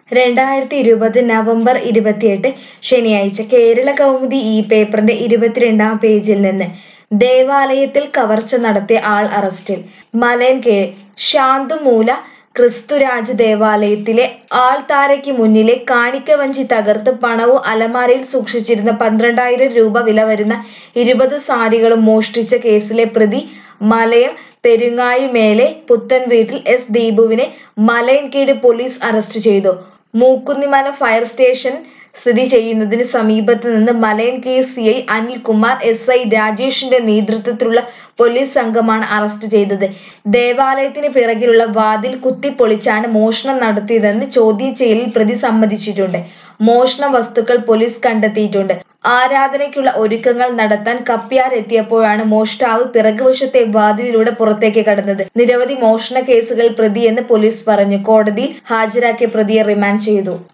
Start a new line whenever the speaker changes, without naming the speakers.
രണ്ടായിരത്തി ഇരുപത് നവംബർ ഇരുപത്തിയെട്ട് ശനിയാഴ്ച കേരള കൗമുദി ഈ പേപ്പറിന്റെ ഇരുപത്തിരണ്ടാം പേജിൽ നിന്ന് ദേവാലയത്തിൽ കവർച്ച നടത്തിയ ആൾ അറസ്റ്റിൽ മലയൻകീഴ് ശാന്തുമൂല ക്രിസ്തുരാജ് ദേവാലയത്തിലെ ആൾത്താരയ്ക്ക് മുന്നിലെ കാണിക്കവഞ്ചി തകർത്ത് പണവും അലമാരയിൽ സൂക്ഷിച്ചിരുന്ന പന്ത്രണ്ടായിരം രൂപ വില വരുന്ന ഇരുപത് സാരികളും മോഷ്ടിച്ച കേസിലെ പ്രതി മലയം പെരുങ്ങാഴിമേലെ പുത്തൻ വീട്ടിൽ എസ് ദീപുവിനെ മലയൻകീഴ് പോലീസ് അറസ്റ്റ് ചെയ്തു മൂക്കുന്നിമല ഫയർ സ്റ്റേഷൻ സ്ഥിതി ചെയ്യുന്നതിന് സമീപത്ത് നിന്ന് Malayinkeezh C I Anilkumar S I രാജേഷിന്റെ നേതൃത്വത്തിലുള്ള പോലീസ് സംഘമാണ് അറസ്റ്റ് ചെയ്തത് ദേവാലയത്തിന് പിറകിലുള്ള വാതിൽ കുത്തിപ്പൊളിച്ചാണ് മോഷണം നടത്തിയതെന്ന് ചോദ്യം ചെയ്യലിൽ പ്രതി സമ്മതിച്ചിട്ടുണ്ട് മോഷണ വസ്തുക്കൾ പോലീസ് കണ്ടെത്തിയിട്ടുണ്ട് ആരാധനയ്ക്കുള്ള ഒരുക്കങ്ങൾ നടത്താൻ കപ്പ്യാർ എത്തിയപ്പോഴാണ് മോഷ്ടാവ് പിറകുവശത്തെ വാതിലിലൂടെ പുറത്തേക്ക് കടന്നത് നിരവധി മോഷണ കേസുകൾ പ്രതിയെന്ന് പോലീസ് പറഞ്ഞു കോടതിയിൽ ഹാജരാക്കിയ പ്രതിയെ റിമാൻഡ് ചെയ്തു